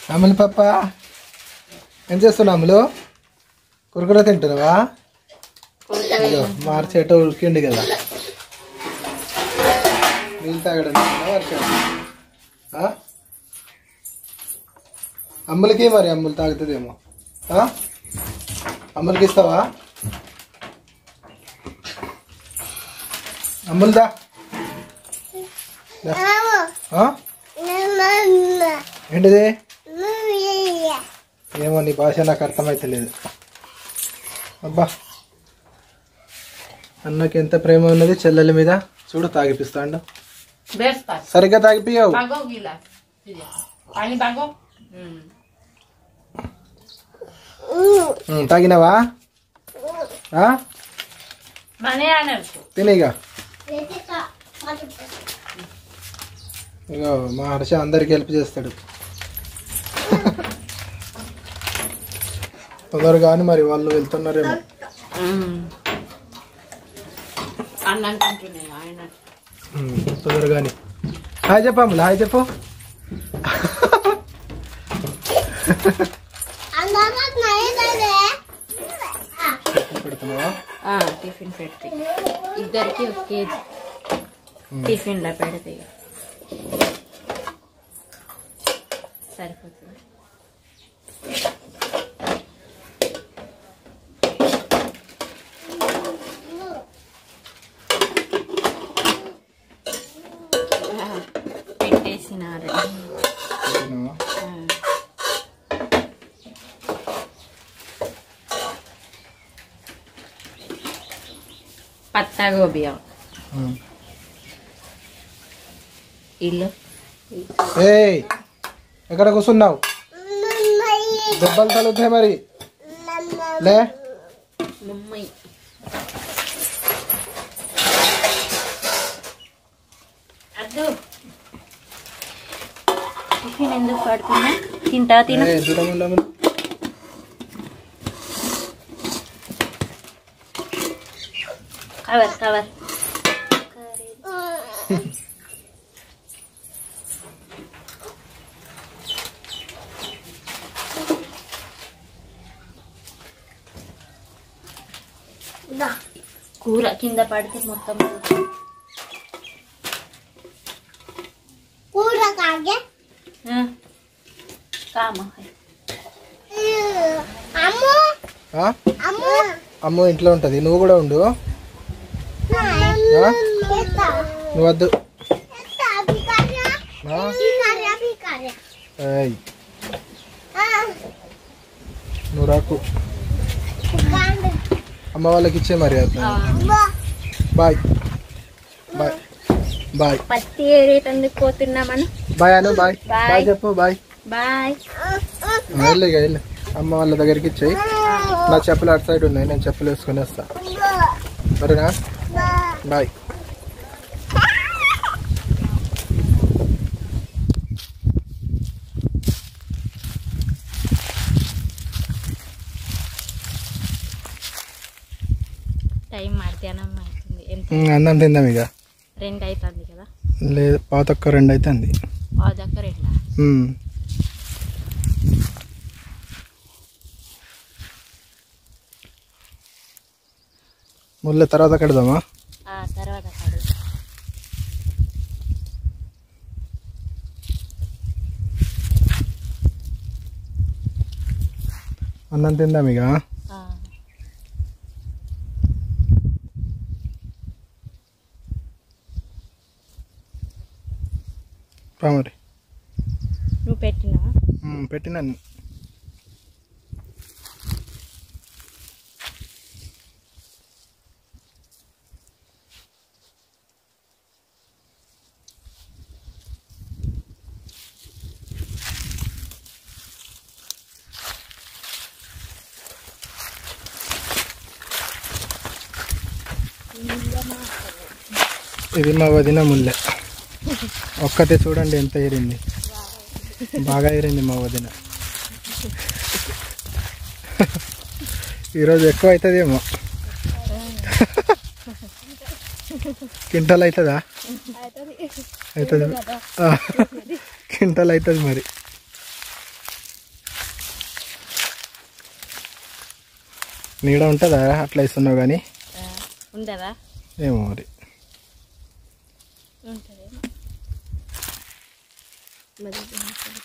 అమలు పప్ప ఏం చేస్తున్నావు అమలు కురుకుర తింటున్నావా అయ్యో మార్చేట ఉరికిండి కదా నీళ్ళు తాగడం తింటున్నావా, వర్షం ఆ? అమ్ములకి మరి అమ్ములు తాగుతుందేమో ఆ? అమ్ములకి ఇస్తావా అమ్ములుదా దా. ఆ? ఏంటిది ఏమో నీ భాష నాకు అర్థమైతలేదు అబ్బా అన్నకి ఎంత ప్రేమ ఉన్నది చెల్లెల మీద చూడు తాగిపిస్తాండు बेस पास సరిగ్గా తాగిపియవు बागो गिला ठीक है पानी बागो हम्म ఉమ్, తాగినావా ఆ? माने आने उसको తినేగా ఇగో మా హర్ష అందరికి హెల్ప్ చేస్తాడు తొందరగా కానీ మరి వాళ్ళు వెళ్తున్నారేమో అన్నం తింటున్నాయి ఆయన ఉమ్, తొందరగాని హాయ్ చెప్పు అమ్ములు హాయ్ చెప్పు పెడుతున్నావా టిఫిన్ పెడితే ఇద్దరికి ఒక కేజీ టిఫిన్ లో పెడితే ఇక. సరిపోతుంది పెట్టేసినారు పెడుతున్నావా? పత్తా గోబీ ఉమ్. ఇల్లు ఏయ్ ఎక్కడ కూర్చున్నావు దెబ్బలు తగులుతాయి మరి లే ముమ్మై అద్దు టిఫిన్ ఎందుకు పడుతున్నా తింటా తిన ఏయ్, దూరం ఉండము. కవర్ కవర్ కూర కింద పడితే మొత్తం ఆ, కామ ఆ? అమ్మ ఇంట్లో ఉంటది నువ్వు కూడా ఉండు ఆ? నువ్వు వద్దు ఆ? ఏయ్, నువ్వు రాకు అమ్మ వాళ్ళకి ఇచ్చే మరి బాయ్ బాయ్ బాయ్ పత్తి ఏరేటందుకు పోతున్నామని బాయ్ అను బాయ్ Bye. బాయ్ చెప్పు బాయ్ బాయ్ వెళ్ళు ఇక వెళ్ళు అమ్మ వాళ్ళ దగ్గరికి ఇచ్చేయి నా చెప్పులు అటు సైడ్ ఉన్నాయి నేను చెప్పులు వేసుకొని వస్తా సరేనా బాయ్ టైం మధ్యాహ్నం అవుతుంది ఎంత ఉమ్, అన్నం తిందాం ఇక రెండు అవుతుంది కదా లేదు పాతొక్క రెండు అయితే అంది ఆ దగ్గర రెండా ఉమ్. ముళ్ళ తర్వాత కడదామా ఆ తర్వాత కాదు అన్నం తిందాం ఇక ఆ, పా మరి నువ్వు పెట్టినావా ఉమ్, పెట్టినాను ఇది మా వదిన ముల్లె ఒక్కతే చూడండి ఎంత ఏరింది బాగా ఏరింది మా వదిన ఈరోజు ఎక్కువ అవుతుందేమో కింటల్ అవుతుందా అవుతుంది కింటల్ అవుతుంది మరి నీడ ఉంటుందా అట్లా ఇస్తున్నావు కానీ ఆ, ఉండదా ఏమో మరి ఉంటుందేమో మరి ఇది ఉంటుంది.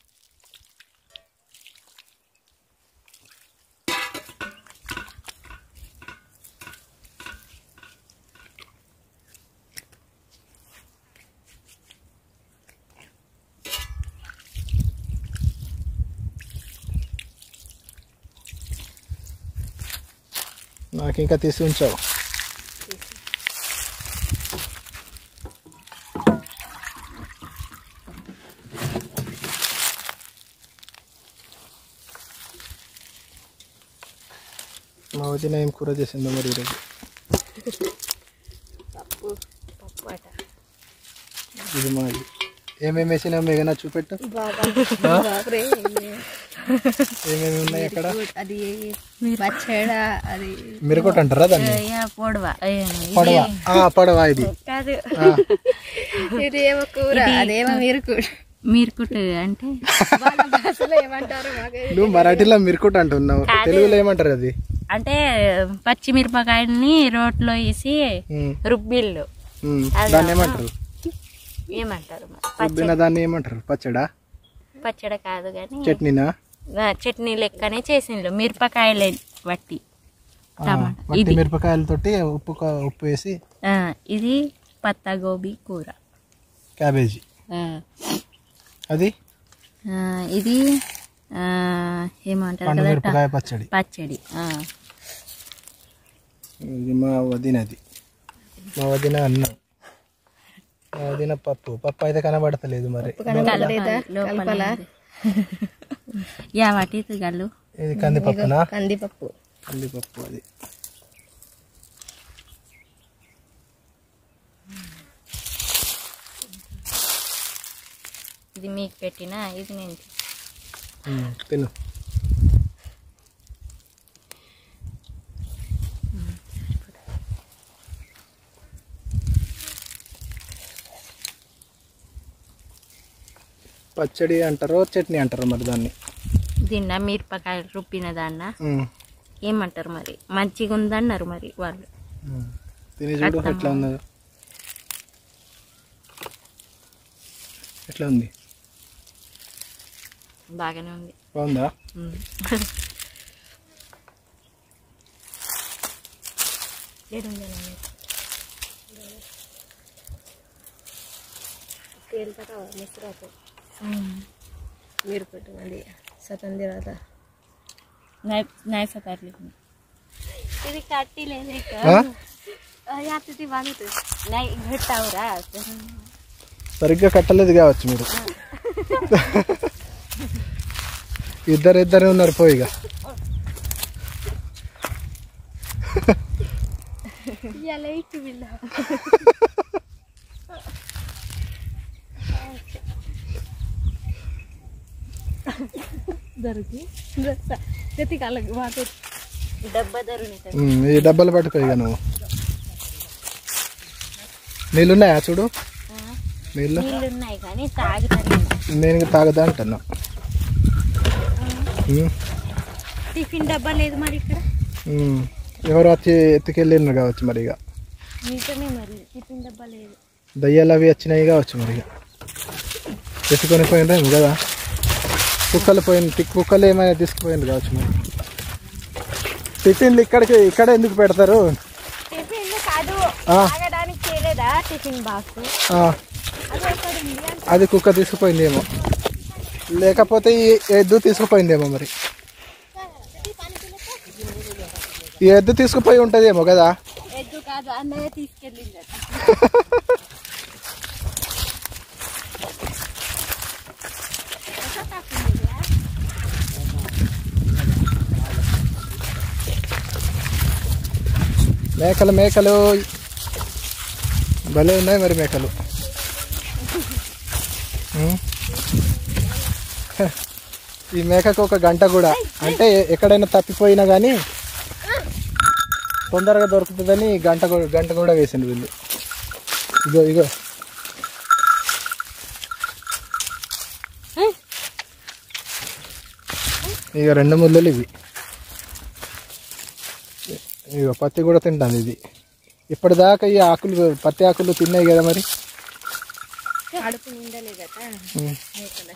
నాకు ఇంకా తీసి ఉంచావు మా వదిన ఏం కూర చేసిందో మరి ఈరోజు పప్పు పప్పు అట ఇది మాది ఏమేమి వేసినావు మేఘనా చూపెట్టు బాబా బాబరే ఏమేమి ఉన్నాయి అక్కడ అది పచ్చడ అది మిరకొట్టు అంటారా దాన్ని పొడవ పడవ ఆ, పడవ ఇది కాదు ఆ, ఇదేమో కూర అదేమో మీరు మీరుకుట్ అంటే వాళ్ళ భాషలో ఏమంటారు మాకు నువ్వు మరాఠీలో మిరకొట్టు అంటున్నావు తెలుగులో ఏమంటారు అది అంటే పచ్చిమిరపకాయని రోట్లో వేసి ఉమ్, రుబ్బిళ్ళు ఉమ్, దాన్ని ఏమంటారు ఏమంటారు మరి? రుబ్బిన దాన్ని ఏమంటారు పచ్చడా పచ్చడి కాదు కానీ చట్నీనా చట్నీ లెక్కనే చేసిండ్రు మిరపకాయలు బట్టి ఆ, టమాటా వట్టి ఇది మిరపకాయలతోటి ఉప్పు కా- ఉప్పు వేసి ఆ, ఇది పత్తా గోబీ కూర క్యాబేజీ ఆ, అది ఆ, ఇది ఆ, ఏమంటారు పండు కదా మిరపకాయ పచ్చడి పచ్చడి ఆ. ఇది మా వదినది మా వదిన అన్నం మా వదిన పప్పు పప్పు అయితే కనబడతలేదు మరి లోపల ఉంది. యా వాటి ఇది గల్లు ఇది కందిపప్పునా కందిపప్పు కందిపప్పు అది ఇది మీకు పెట్టిన ఇది నేను ఉమ్, తిను పచ్చడి అంటారో చట్నీ అంటారో మరి దాన్ని దీన్న మిరపకాయలు రుబ్బిన దాన్న ఉమ్, ఏమంటారు మరి మంచిగా ఉందన్నారు మరి వాళ్ళు ఉమ్. తిని చూడు అత్తమ్మ. ఎట్లా ఉన్నదో ఎట్లా ఉంది బాగానే ఉంది బాగుందా ఉమ్. ఏడుందనండి. ఉమ్. మీరు పెట్టండి సతం తర్వాత नाही नाही सकारली ఇది కట్టి లేదు ఆ? యాత్రి బాగుంది नाही घट्टावरा సరిగ్గా కట్టలేదు కావచ్చు మీరు ఇద్దరు ఇద్దరే ఉన్నారు పోయిగా याला एक बिल्ला దొరికి ప్రతి కాళ్ళకి వాటి डब्बा धरून येतात ఉమ్, ఈ డబ్బాలు పట్టుకోయిగా నువ్వు నీళ్ళున్నాయా చూడు నీళ్ళు నీళ్ళు ఉన్నాయి కానీ తాగుతాను నేను తాగదా అంటున్నా ఉమ్, టిఫిన్ డబ్బా లేదు మరి ఇక్కడ ఉమ్. ఎవరు వచ్చి ఎత్తుకెళ్ళినారు కావచ్చు మరి ఇక నిజమే మరి టిఫిన్ డబ్బా లేదు దయ్యాలు అవి వచ్చినాయి కావచ్చు మరి ఇక ఎత్తుకొని పోయినరేమో కదా కుక్కలు పోయిన టి- కుక్కలు ఏమైనా తీసుకుపోయింది కావచ్చు మరి టిఫిన్లు ఇక్కడికి ఇక్కడ ఎందుకు పెడతారు టిఫిన్ కాదు ఆ, తాగడానికి చేయలేదా టిఫిన్ బాక్స్ ఆ. అది కుక్క తీసుకుపోయిందేమో లేకపోతే ఈ ఎద్దు తీసుకుపోయిందేమో మరి ఈ ఎద్దు తీసుకుపోయి ఉంటుందేమో కదా ఎద్దు కాదు అన్నయ్య తీసుకెళ్ళిందట మేకలు మేకలు భలే ఉన్నాయి మరి మేకలు ఉం? ఈ మేకకు ఒక గంట కూడా అంటే ఎక్కడైనా తప్పిపోయినా కానీ తొందరగా దొరుకుతుందని గంట కూడా గంట కూడా వేసిండు వీళ్ళు ఇగో ఇగో ఇక రెండు ముళ్ళలు ఇవి ఇగో పత్తి కూడా తింటుంది ఇది ఇప్పటిదాకా ఈ ఆకులు పత్తి ఆకులు తిన్నాయి కదా మరి కడుపు నిండలే కదా ఉమ్. మేకల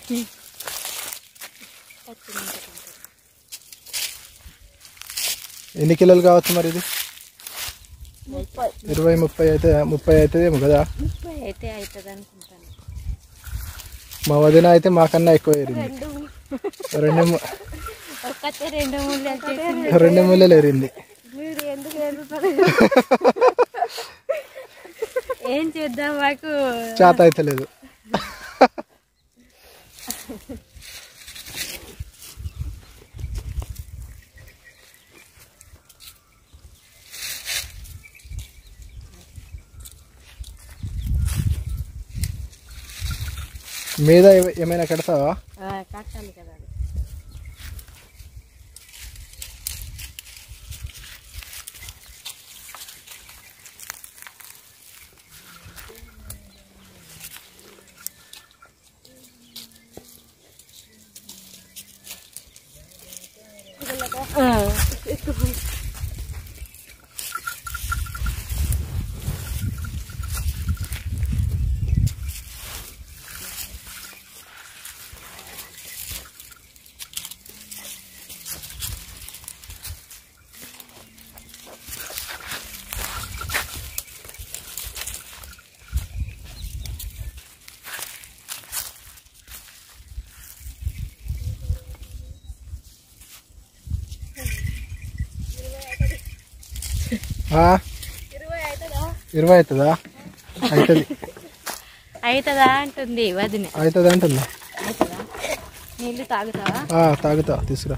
పచ్చి నిండుకుంటారు. ఎన్ని కిలోలు కావచ్చు మరి ఇది ముప్పై ఇరవై ముప్పై అయితే ముప్పై అవుతుందేమో కదా ముప్పై అయితే అవుతుంది అనుకుంటాను మా వదిన అయితే మాకన్నా ఎక్కువ ఏరింది రెండు రెండు ము- ఒక్కతే రెండు మూడు వచ్చేసింది రెండు ముళ్ళలు ఏరింది మీరు ఎందుకు ఎదుగుతారు ఏం చేద్దాం మాకు చేత అయితే లేదు మీద ఏ- ఏమైనా కడతావా ఆ, కట్టాలి కదా అది. ఆ, ఆ? ఇరవై అవుతుందా అవుతుంది అవుతుందా అంటుంది వదిన అవుతుంది అంటుందా అవుతుందా నీళ్ళు తాగుతావా ఆ, తాగుతా తీసుకురా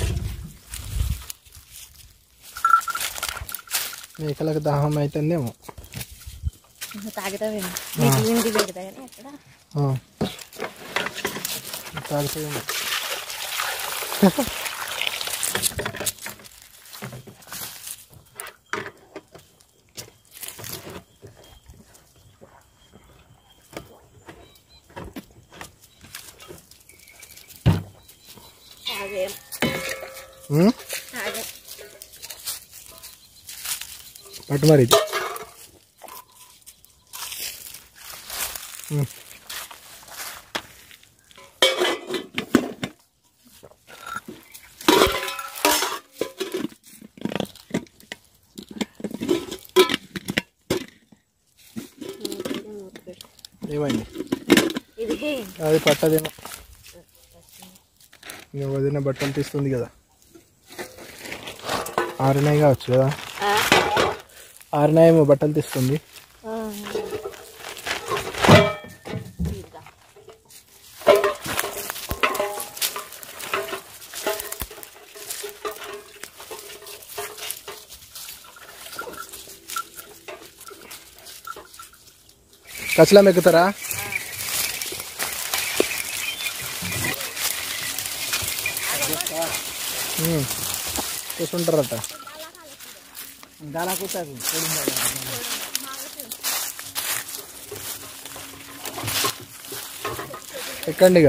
మేకలకు దాహం అవుతుందేమో తాగుతావేమో నీకు ఇంటి పెడతా కానీ అక్కడ ఆ. తాగుతాయేమో తాగేం ఉమ్? తాగే పట్టు మరి ఇది ఉమ్. ఏమైంది ఇది అది పట్టదేమో నువ్వు వదిన బట్టలు తీస్తుంది కదా ఆరునాయి కావచ్చు కదా ఆ, ఆరునాయేమో బట్టలు తీస్తుంది ఆ. తీద్దాం. కచ్చలం ఎక్కుతారా ఉమ్. కూర్చుంటారట ఎక్కండిగా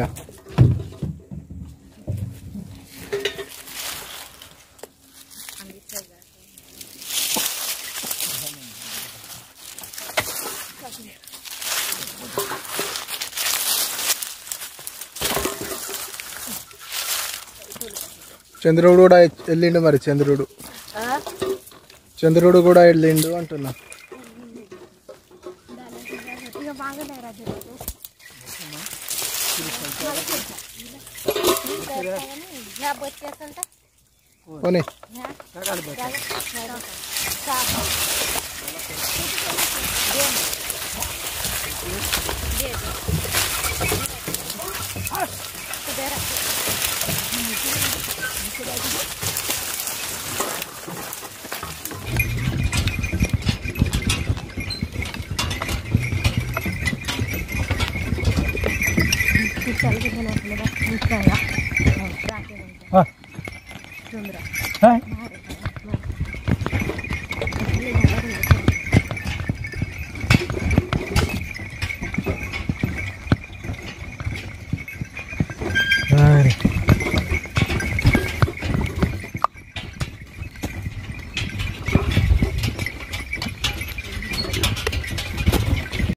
చంద్రుడు కూడా వెళ్ళిండు మరి చంద్రుడు ఆ? చంద్రుడు కూడా వెళ్ళిండు అంటున్నా జాబ్ వచ్చేస్తుంటే పోనీ ఆ.